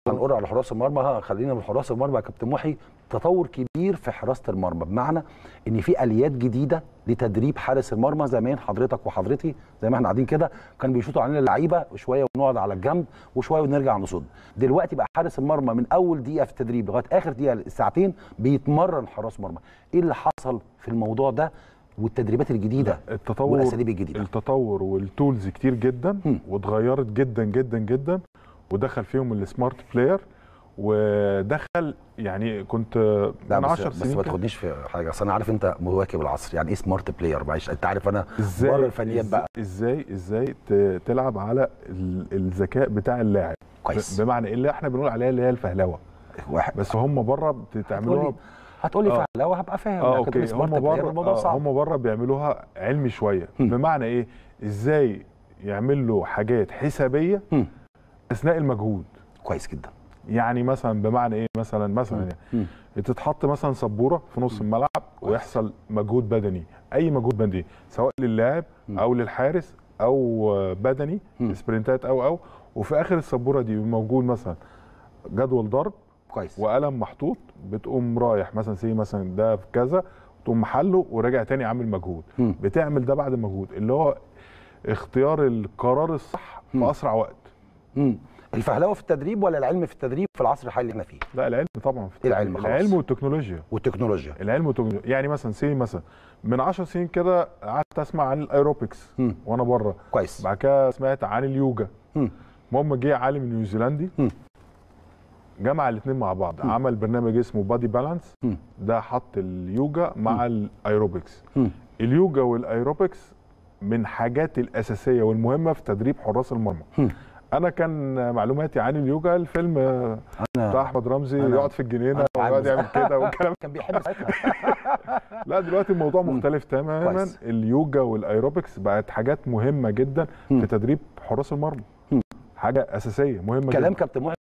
هنقول على حراس المرمى ها، خلينا بالحراس المرمى يا كابتن محي تطور كبير في حراسه المرمى بمعنى ان في اليات جديده لتدريب حارس المرمى زمان حضرتك وحضرتي زي ما احنا قاعدين كده كان بيشوطوا علينا اللعيبه شويه ونقعد على الجنب وشويه ونرجع نصد دلوقتي بقى حارس المرمى من اول دقيقه في التدريب لغايه اخر دقيقه الساعتين بيتمرن حراس مرمى ايه اللي حصل في الموضوع ده والتدريبات الجديده التطور والاساليب الجديده التطور والتولز كتير جدا هم. واتغيرت جدا جدا جدا ودخل فيهم السمارت بلاير ودخل يعني كنت لا من بس 10 بس سنين ما كده- تاخدنيش في حاجه اصل انا عارف انت مواكب العصر يعني ايه سمارت بلاير معلش انت عارف انا ازاي بره الفنيات إز- بقى ازاي ازاي ت- تلعب على ال- الذكاء بتاع اللاعب كويس بمعنى اللي احنا بنقول عليها اللي هي الفهلوه واحد بس هم بره هتقولي بتعملوها هتقولي آه. فهلاوه هبقى فاهم اه لكن تقولي اوكي سمارت هم بلاير بره الموضوع آه صعب هم بره بيعملوها علمي شويه هم. بمعنى ايه ازاي يعمل له حاجات حسابيه هم. اثناء المجهود كويس جدا يعني مثلا بمعنى ايه مثلا مثلا مم. يعني تتحط مثلا سبوره في نص الملعب ويحصل مجهود بدني اي مجهود بدني سواء للاعب مم. او للحارس او بدني مم. سبرنتات او او وفي اخر السبوره دي موجود مثلا جدول ضرب كويس وقلم محطوط بتقوم رايح مثلا سي مثلا ده في كذا تقوم محله وراجع تاني عامل مجهود مم. بتعمل ده بعد المجهود اللي هو اختيار القرار الصح في مم. اسرع وقت مم. الفهلاوه في التدريب ولا العلم في التدريب في العصر الحالي اللي احنا فيه لا العلم طبعا في إيه العلم خلاص؟ العلم والتكنولوجيا والتكنولوجيا العلم والتكنولوجيا يعني مثلا سي مثلا من 10 سنين كده قعدت اسمع عن الايروبكس مم. وانا بره كويس بعد كده سمعت عن اليوجا مم. المهم جه عالم نيوزيلندي مم. جمع الاثنين مع بعض عمل برنامج اسمه بادي بالانس مم. ده حط اليوجا مع الايروبكس مم. اليوجا والايروبكس من حاجات الاساسيه والمهمه في تدريب حراس المرمى مم. انا كان معلوماتي عن اليوجا الفيلم بتاع انا احمد رمزي أنا- يقعد في الجنينه أنا ويقعد عارف. يعمل كده والكلام كان بيحب ساعتها لا دلوقتي الموضوع مم. مختلف تماما كويس. اليوجا والايروبكس بقت حاجات مهمه جدا مم. في تدريب حراس المرمى مم. حاجه اساسيه مهمه كلام جدا كابتن محي